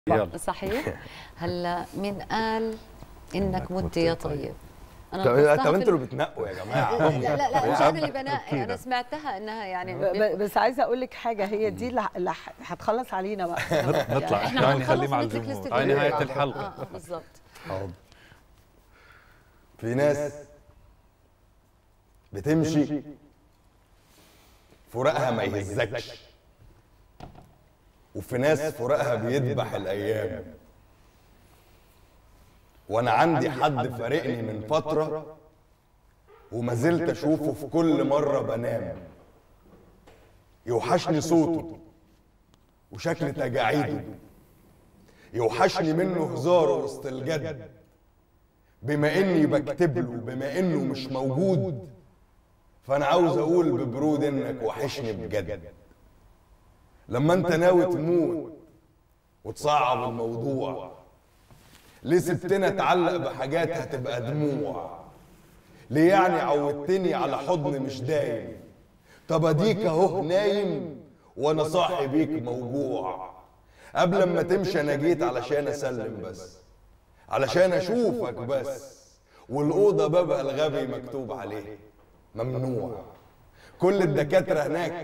يلا صحيح هلا مين قال انك مت يا طيب انا طب لاحظتها طب في انتوا اللي بتنقوا يا جماعه لا لا لا مش انا اللي بنقي انا سمعتها انها يعني ب- ب- بس عايزه اقول لك حاجه هي دي اللي ه- اللي ه- هتخلص علينا بقى نطلع احنا يعني خليه مع هنخلص ونترك الجمهور الاستديو. هاي نهايه آه، الحلقه آه، بالضبط حاضر في ناس بتمشي فراقها ما يهزكش وفي ناس فراقها بيذبح الايام وانا عندي حد فارقني من فتره وما زلت اشوفه في كل مره بنام يوحشني صوته وشكل تجاعيده يوحشني منه هزاره وسط الجد بما اني بكتب له بما انه مش موجود فانا عاوز اقول ببرود انك وحشني بجد لما انت ناوي تموت وتصعب الموضوع ليه سبتنا اتعلق بحاجات هتبقى دموع ليه يعني عودتني على حضن مش دايم طب اديك اهو نايم وانا صاحي بيك موجوع قبل ما تمشي انا جيت علشان اسلم بس علشان اشوفك بس والاوضه بابها الغبي مكتوب عليه ممنوع كل الدكاتره هناك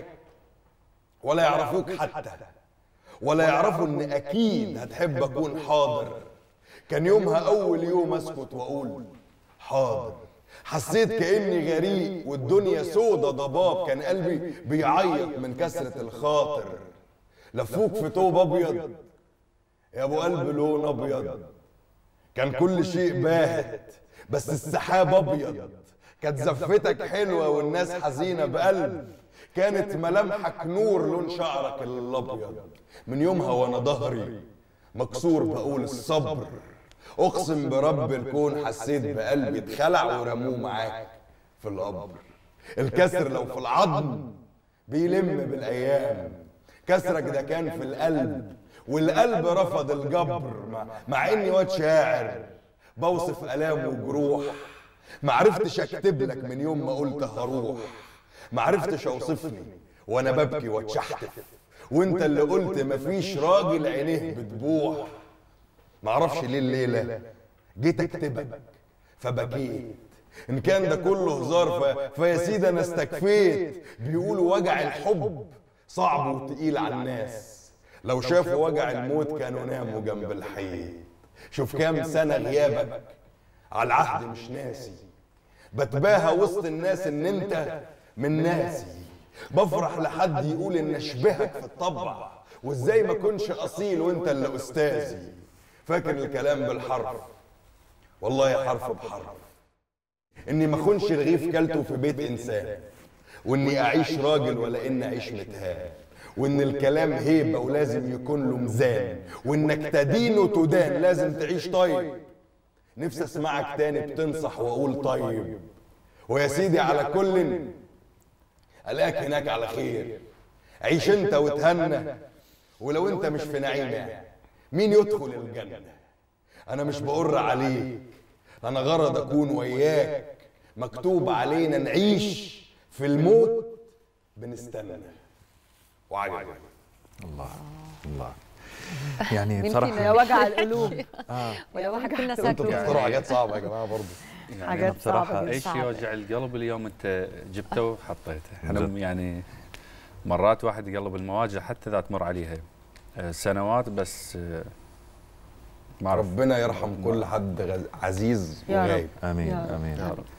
ولا يعرفوك حتى ولا يعرفوا ان اكيد هتحب اكون حاضر كان يومها اول يوم اسكت واقول حاضر حسيت كاني غريق والدنيا سودة ضباب كان قلبي بيعيط من كسرة الخاطر لفوك في توب ابيض يا ابو قلب لون ابيض كان كل شيء باهت بس السحاب ابيض كانت زفتك حلوه والناس حزينه بقلب كانت ملامحك نور لون شعرك الابيض من يومها وانا ظهري مكسور بقول الصبر اقسم برب الكون حسيت بقلبي اتخلع ورموه معاك في القبر الكسر لو في العظم بيلم بالايام كسرك ده كان في القلب والقلب رفض الجبر مع, مع اني واد شاعر بوصف الام وجروح ما عرفتش اكتب لك من يوم ما قلت هروح ما عرفتش اوصفني وانا ببكي واتشحتف وانت اللي قلت مفيش راجل عينيه بتبوح ما اعرفش ليه الليله جيت اكتبك فبكيت ان كان ده كله هزار ف... فيا سيدي انا استكفيت بيقولوا وجع الحب صعب وتقيل على الناس لو شافوا وجع الموت كانوا ناموا جنب الحيط شوف كام سنه غيابك على العهد مش ناسي بتباهى وسط الناس ان انت من ناسي بفرح لحد يقول ان اشبهك في الطبع وازاي ما كنش اصيل وانت اللي استاذي فاكر الكلام بالحرف والله حرف بحرف اني ما اخونش رغيف كلته في بيت انسان واني اعيش راجل ولا اني اعيش متهان وان الكلام هيبه ولازم يكون له ميزان وانك تدين وتدان لازم تعيش طيب نفسي اسمعك تاني بتنصح واقول طيب ويا سيدي على كل الاقيك هناك على خير عيش انت وتهنى ولو انت مش في نعيم يعني مين يدخل الجنه انا مش بقر عليك انا غرض اكون وياك مكتوب علينا نعيش في الموت بنستنى وعجب الله الله يعني يمكن يا بصراحه وجع القلوب ولا واحد كنا انتوا ساكتين بتختاروا حاجات صعبه يا جماعه برضه يعني حاجات أنا بصراحه صعبة جداً. اي شيء صعبة. يوجع القلب اليوم انت جبته وحطيته احنا بالضبط. يعني مرات واحد يقلب المواجع حتى اذا تمر عليها آه، سنوات بس آه، ما اعرف ربنا يرحم كل حد غز- عزيز يا رب. وغايب امين يا رب. امين يا رب.